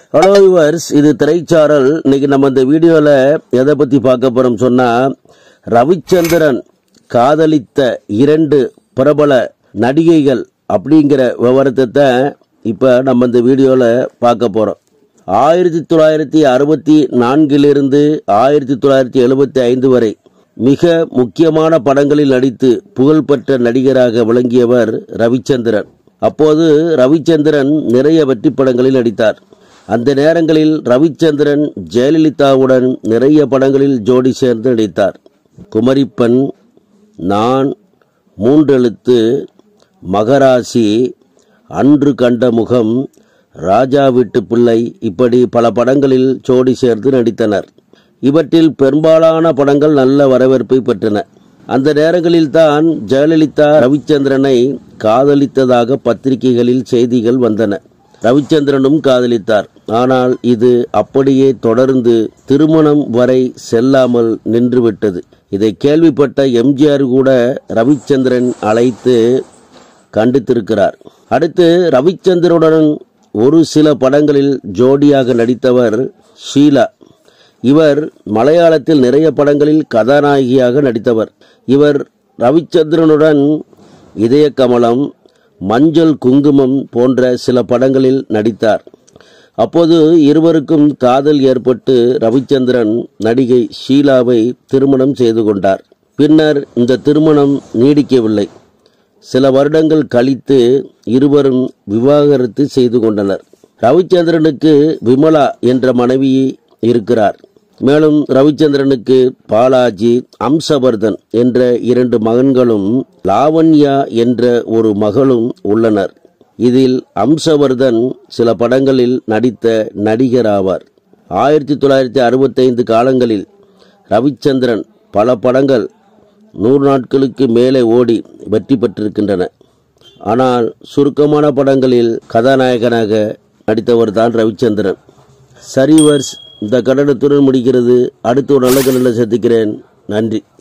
hello viewers இது திரைச்சாரல் இன்னைக்கு நம்ம இந்த வீடியோவில் எதை பற்றி பார்க்க போகிறோம் சொன்னால் ரவிச்சந்திரன் காதலித்த இரண்டு பிரபல நடிகைகள் அப்படிங்கிற விவரத்தை தான் இப்போ நம்ம இந்த வீடியோவில் பார்க்க போகிறோம் ஆயிரத்தி தொள்ளாயிரத்தி அறுபத்தி நான்கிலிருந்து ஆயிரத்தி தொள்ளாயிரத்தி எழுபத்தி ஐந்து வரை மிக முக்கியமான படங்களில் நடித்து புகழ்பெற்ற நடிகராக விளங்கியவர் ரவிச்சந்திரன் அப்போது ரவிச்சந்திரன் நிறைய வெற்றி படங்களில் நடித்தார் அந்த நேரங்களில் ரவிச்சந்திரன் ஜெயலலிதாவுடன் நிறைய படங்களில் ஜோடி சேர்ந்து நடித்தார் குமரிப்பன் நான் மூன்றெழுத்து மகராசி அன்று கண்ட முகம் ராஜா வீட்டு பிள்ளை இப்படி பல படங்களில் ஜோடி சேர்ந்து நடித்தனர் இவற்றில் பெரும்பாலான படங்கள் நல்ல வரவேற்பை பெற்றன அந்த நேரங்களில் தான் ஜெயலலிதா ரவிச்சந்திரனை காதலித்ததாக பத்திரிகைகளில் செய்திகள் வந்தன ரவிச்சந்திரனும் காதலித்தார் ஆனால் இது அப்படியே தொடர்ந்து திருமணம் வரை செல்லாமல் நின்றுவிட்டது இதை கேள்விப்பட்ட எம்ஜிஆர் கூட ரவிச்சந்திரன் அழைத்து கண்டித்திருக்கிறார் அடுத்து ரவிச்சந்திரனுடன் ஒரு சில படங்களில் ஜோடியாக நடித்தவர் ஷீலா இவர் மலையாளத்தில் நிறைய படங்களில் கதாநாயகியாக நடித்தவர் இவர் ரவிச்சந்திரனுடன் இதய கமலம் மஞ்சள் குங்குமம் போன்ற சில படங்களில் நடித்தார் அப்போது இருவருக்கும் காதல் ஏற்பட்டு ரவிச்சந்திரன் நடிகை ஷீலாவை திருமணம் செய்து கொண்டார் பின்னர் இந்த திருமணம் நீடிக்கவில்லை சில வருடங்கள் கழித்து இருவரும் விவாகரத்து செய்து கொண்டனர் ரவிச்சந்திரனுக்கு விமலா என்ற மனைவி இருக்கிறார் மேலும் ரவிச்சந்திரனுக்கு பாலாஜி அம்சவர்தன் என்ற இரண்டு மகன்களும் லாவண்யா என்ற ஒரு மகளும் உள்ளனர் இதில் அம்சவர்தன் சில படங்களில் நடித்த நடிகர் ஆவார் ஆயிரத்தி தொள்ளாயிரத்தி அறுபத்தைந்து காலங்களில் ரவிச்சந்திரன் பல படங்கள் நூறு நாட்களுக்கு மேலே ஓடி வெற்றி பெற்றிருக்கின்றன ஆனால் சுருக்கமான படங்களில் கதாநாயகனாக நடித்தவர் தான் ரவிச்சந்திரன் சரிவர்ஸ் இந்த கடனத்துடன் முடிகிறது அடுத்து ஒரு நல்ல கடனில் சந்திக்கிறேன் நன்றி